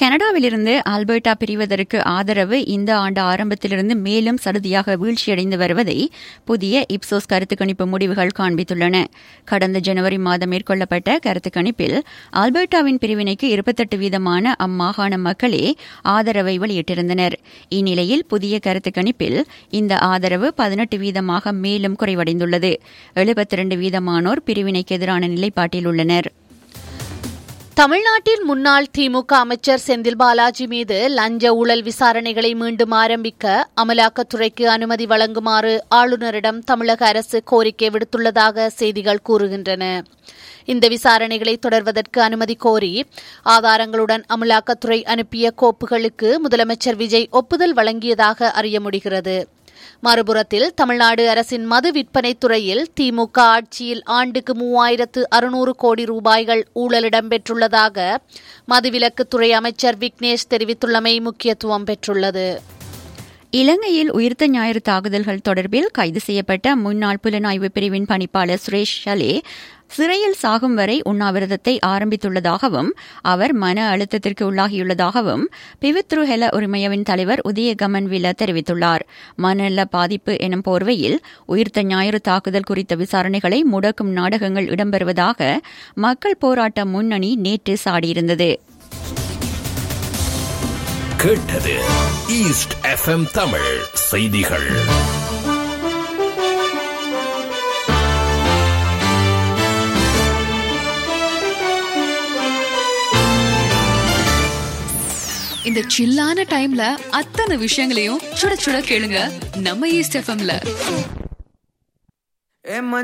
கனடாவிலிருந்து ஆல்பர்டா பிரிவதற்கு ஆதரவு இந்த ஆண்டு ஆரம்பத்திலிருந்து மேலும் சடுதியாக வீழ்ச்சியடைந்து வருவதை புதிய இப்சோஸ் கருத்து கணிப்பு முடிவுகள் காண்பித்துள்ளன கடந்த ஜனவரி மாதம் மேற்கொள்ளப்பட்ட கருத்து கணிப்பில் ஆல்பர்டாவின் பிரிவினைக்கு இருபத்தெட்டு வீதமான அம்மாகாண மக்களே ஆதரவை வெளியிட்டிருந்தனர் இந்நிலையில் புதிய கருத்து கணிப்பில் இந்த ஆதரவு பதினெட்டு வீதமாக மேலும் குறைவடைந்துள்ளது எழுபத்தி இரண்டு வீதமானோர் பிரிவினைக்கு எதிரான நிலைப்பாட்டில் உள்ளனர் தமிழ்நாட்டின் முன்னாள் திமுக அமைச்சர் செந்தில் பாலாஜி மீது லஞ்ச ஊழல் விசாரணைகளை மீண்டும் ஆரம்பிக்க அமலாக்கத்துறைக்கு அனுமதி வழங்குமாறு ஆளுநரிடம் தமிழக அரசு கோரிக்கை விடுத்துள்ளதாக செய்திகள் கூறுகின்றன இந்த விசாரணைகளை தொடர்வதற்கு அனுமதி கோரி ஆதாரங்களுடன் அமலாக்கத்துறை அனுப்பிய கோப்புகளுக்கு முதலமைச்சர் விஜய் ஒப்புதல் வழங்கியதாக அறிய முடிகிறது மறுபுறத்தில் தமிழ்நாடு அரசின் மது விற்பனை துறையில் திமுக ஆட்சியில் ஆண்டுக்கு மூவாயிரத்து அறுநூறு கோடி ரூபாய்கள் ஊழல் இடம்பெற்றுள்ளதாக மதுவிலக்குத்துறை அமைச்சர் விக்னேஷ் தெரிவித்துள்ளமை முக்கியத்துவம் பெற்றுள்ளது இலங்கையில் உயிர்த்த ஞாயிறு தாக்குதல்கள் தொடர்பில் கைது செய்யப்பட்ட முன்னாள் புலனாய்வு பிரிவின் பணிப்பாளர் சுரேஷ் ஷலே சிறையில் சாகும் வரை உண்ணாவிரதத்தை ஆரம்பித்துள்ளதாகவும் அவர் மன அழுத்தத்திற்கு உள்ளாகியுள்ளதாகவும் பிவித்ரு ஹெல உரிமையவின் தலைவர் உதய கமன்வில தெரிவித்துள்ளார் மனநல பாதிப்பு எனும் போர்வையில் உயிர்த்த ஞாயிறு தாக்குதல் குறித்த விசாரணைகளை முடக்கும் நாடகங்கள் இடம்பெறுவதாக மக்கள் போராட்ட முன்னணி நேற்று சாடியிருந்தது கேட்டது ஈஸ்ட் எஃப்எம் தமிழ் செய்திகள் இந்த சில்லான டைம்ல அத்தனை விஷயங்களையும் சுட சுட கேளுங்க நம்ம ஈஸ்ட் எஃப்எம்ல ஏ